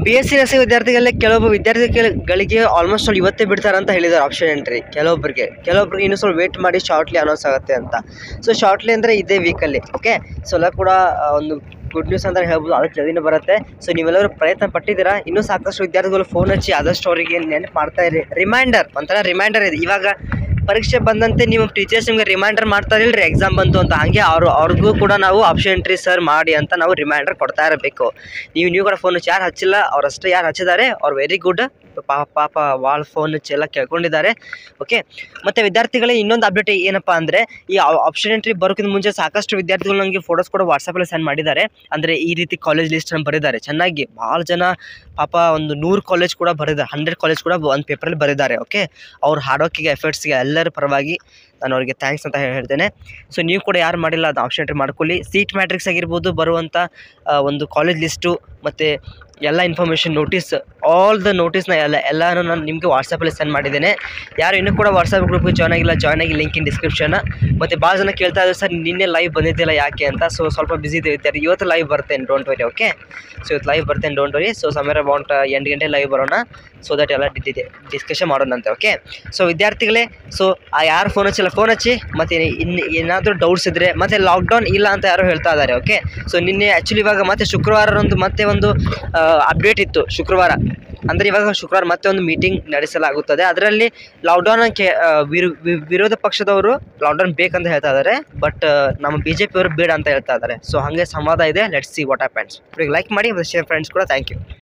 B S C nursing ವಿದ್ಯಾರ್ಥಿಗಳಲ್ಲಿ ಕೆಲವೊಬ್ಬ ವಿದ್ಯಾರ್ಥಿಗಳಿಗೆ almost all ಇವತ್ತೇ ಬಿಡ್ತಾರೆ ಅಂತ ಹೇಳಿದ್ದಾರೆ ಆಪ್ಷನ್ ಎಂಟ್ರಿ ಕೆಲವೊಬ್ಬರಿಗೆ ಕೆಲವೊಬ್ಬರಿಗೆ ಇನ್ನೂ ಸ್ವಲ್ಪ ವೇಟ್ ಮಾಡಿ ಶಾರ್ಟ್ಲಿ ಅನೌನ್ಸ್ ಆಗುತ್ತೆ ಅಂತ ಸೊ ಶಾರ್ಟ್ಲಿ ಅಂದರೆ ಇದೇ ವೀಕಲ್ಲಿ ಓಕೆ ಸೊ ಎಲ್ಲ ಕೂಡ ಆ, ಒಂದು ಗುಡ್ ನ್ಯೂಸ್ ಅಂತ ಹೇಳ್ಬೋದು ಅದಕ್ಕೆ ಜಲ್ದಿನೇ ಬರುತ್ತೆ ಸೊ ನೀವೆಲ್ಲರೂ ಪ್ರಯತ್ನ ಪಟ್ಟಿದ್ದೀರಾ ಇನ್ನೂ ಸಾಕಷ್ಟು ವಿದ್ಯಾರ್ಥಿಗಳು ಫೋನ್ ಹಚ್ಚಿ ಆದಷ್ಟು ಅವರಿಗೆ ನೆನಪು ಮಾಡ್ತಾ ಇರಿ ರಿಮೈಂಡರ್ ಒಂಥರ ರಿಮೈಂಡರ್ ಇದೆ ಇವಾಗ ಪರೀಕ್ಷೆ ಬಂದಂತೆ ನೀವು ಟೀಚರ್ಸ್ ನಿಮಗೆ ರಿಮೈಂಡರ್ ಮಾಡ್ತಾರೆ ಇಲ್ರಿ ಎಕ್ಸಾಮ್ ಬಂತು ಅಂತ ಹಾಗೆ ಅವರು ಅವ್ರಿಗೂ ಕೂಡ ನಾವು ಆಪ್ಷನ್ ಎಂಟ್ರಿ ಸರ್ ಮಾಡಿ ಅಂತ ನಾವು ರಿಮೈಂಡರ್ ಕೊಡ್ತಾ ಇರಬೇಕು ನೀವು ನೀವು ಕೂಡ ಫೋನ್ ಹಚ್ಚಿ ಯಾರು ಹಚ್ಚಿಲ್ಲ ಅವರಷ್ಟೇ ಯಾರು ಹಚ್ಚಿದ್ದಾರೆ ಅವ್ರು ವೆರಿ ಗುಡ್ ಪಾಪ ಪಾಪ ವಾಲ್ ಫೋನ್ ಹಚ್ಚಿ ಎಲ್ಲ ಕೇಳ್ಕೊಂಡಿದ್ದಾರೆ ಓಕೆ ಮತ್ತು ವಿದ್ಯಾರ್ಥಿಗಳಿಗೆ ಇನ್ನೊಂದು ಅಪ್ಡೇಟ್ ಏನಪ್ಪ ಅಂದರೆ ಈ ಆಪ್ಷನ್ ಎಂಟ್ರಿ ಬರೋಕ್ಕಿಂತ ಮುಂಚೆ ಸಾಕಷ್ಟು ವಿದ್ಯಾರ್ಥಿಗಳು ನನಗೆ ಫೋಟೋಸ್ ಕೂಡ ವಾಟ್ಸಪ್ಪಲ್ಲಿ ಸೆಂಡ್ ಮಾಡಿದ್ದಾರೆ ಅಂದರೆ ಈ ರೀತಿ ಕಾಲೇಜ್ ಲಿಸ್ಟನ್ನು ಬರೆದಿದ್ದಾರೆ ಚೆನ್ನಾಗಿ ಭಾಳ ಜನ ಪಾಪ ಒಂದು ನೂರು ಕಾಲೇಜ್ ಕೂಡ ಬರೆದಿದ್ದಾರೆ ಹಂಡ್ರೆಡ್ ಕಾಲೇಜ್ ಕೂಡ ಒಂದು ಪೇಪರಲ್ಲಿ ಬರೆದಿದ್ದಾರೆ ಓಕೆ ಅವ್ರ ಹಾರ್ಡ್ ವರ್ಕಿಗೆ ಎಫರ್ಟ್ಸ್ಗೆ ಎಲ್ಲರ ಪರವಾಗಿ ನಾನು ಅವರಿಗೆ ಥ್ಯಾಂಕ್ಸ್ ಅಂತ ಹೇಳಿ ಹೇಳ್ತೇನೆ ಸೊ ನೀವು ಕೂಡ ಯಾರು ಮಾಡಿಲ್ಲ ಅದು ಆಪ್ಷನ್ ಎಂಟ್ರಿ ಮಾಡ್ಕೊಳ್ಳಿ ಸೀಟ್ ಮ್ಯಾಟ್ರಿಕ್ಸ್ ಆಗಿರ್ಬೋದು ಬರುವಂಥ ಆ, ಒಂದು ಕಾಲೇಜ್ ಲಿಸ್ಟು ಮತ್ತು ಎಲ್ಲ ಇನ್ಫಾರ್ಮೇಷನ್ ನೋಟಿಸ್ ಆಲ್ ದ ನೋಟಿಸ್ನ ಎಲ್ಲ ಎಲ್ಲನೂ ನಾನು ನಿಮಗೆ ವಾಟ್ಸಪ್ಪಲ್ಲಿ ಸೆಂಡ್ ಮಾಡಿದ್ದೇನೆ ಯಾರು ಇನ್ನೂ ಕೂಡ ವಾಟ್ಸಪ್ ಗ್ರೂಪ್ಗೆ ಜಾಯ್ನ್ ಆಗಿಲ್ಲ ಜಾಯ್ನ್ ಆಗಿ ಲಿಂಕ್ ಇನ್ ಡಿಸ್ಕ್ರಿಪ್ಷನ್ ಮತ್ತು ಭಾಳ ಜನ ಕೇಳ್ತಾ ಇದ್ದಾರೆ ಸರ್ ನಿನ್ನೆ ಲೈವ್ ಬಂದಿದ್ದಿಲ್ಲ ಯಾಕೆ ಅಂತ ಸೊ ಸ್ವಲ್ಪ ಬಿಸಿ ಇದ್ದಾರೆ ಇವತ್ತು ಲೈವ್ ಬರ್ತೇನೆ ಡೋಂಟ್ ವರಿ ಓಕೆ ಸೊ ಇವತ್ತು ಲೈವ್ ಬರ್ತೇನೆ ಡೋಂಟ್ ವರಿ ಸೊ ಸಮಯ ಅಬೌಟ್ ಎಂಟು ಗಂಟೆ ಲೈವ್ ಬರೋಣ ಸೊ ದಟ್ ಎಲ್ಲ ಡಿಸ್ಕಷನ್ ಮಾಡೋಣಂತೆ ಓಕೆ ಸೊ ವಿದ್ಯಾರ್ಥಿಗಳೇ ಸೊ ಆ ಯಾರು ಫೋನ್ ಹಚ್ಚಿಲ್ಲ ಫೋನ್ ಹಚ್ಚಿ ಮತ್ತು ಇನ್ನು ಏನಾದರೂ ಡೌಟ್ಸ್ ಇದ್ದರೆ ಮತ್ತು ಲಾಕ್ಡೌನ್ ಇಲ್ಲ ಅಂತ ಯಾರೋ ಹೇಳ್ತಾ ಇದ್ದಾರೆ ಓಕೆ ಸೊ ನಿನ್ನೆ ಆ್ಯಕ್ಚುಲಿ ಇವಾಗ ಮತ್ತೆ ಶುಕ್ರವಾರ ಮತ್ತೆ ಒಂದು ಅಪ್ಡೇಟ್ ಇತ್ತು ಶುಕ್ರವಾರ ಅಂದರೆ ಇವಾಗ ಶುಕ್ರವಾರ ಮತ್ತೆ ಒಂದು ಮೀಟಿಂಗ್ ನಡೆಸಲಾಗುತ್ತದೆ ಅದರಲ್ಲಿ ಲಾಕ್ಡೌನ್ ಕೆ ಆ, ವಿರು- ವಿ- ವಿರೋಧ ಪಕ್ಷದವರು ಲಾಕ್ಡೌನ್ ಬೇಕಂತ ಹೇಳ್ತಾ ಇದ್ದಾರೆ ಬಟ್ ನಮ್ಮ ಬಿ ಜೆ ಪಿಯವರು ಬೇಡ ಅಂತ ಹೇಳ್ತಾ ಇದ್ದಾರೆ ಸೊ ಹಾಗೆ ಸಂವಾದ ಇದೆ let's see what happens like ಮಾಡಿ ಮತ್ತು ಶೇರ್ ಫ್ರೆಂಡ್ಸ್ ಕೂಡ ಥ್ಯಾಂಕ್ ಯು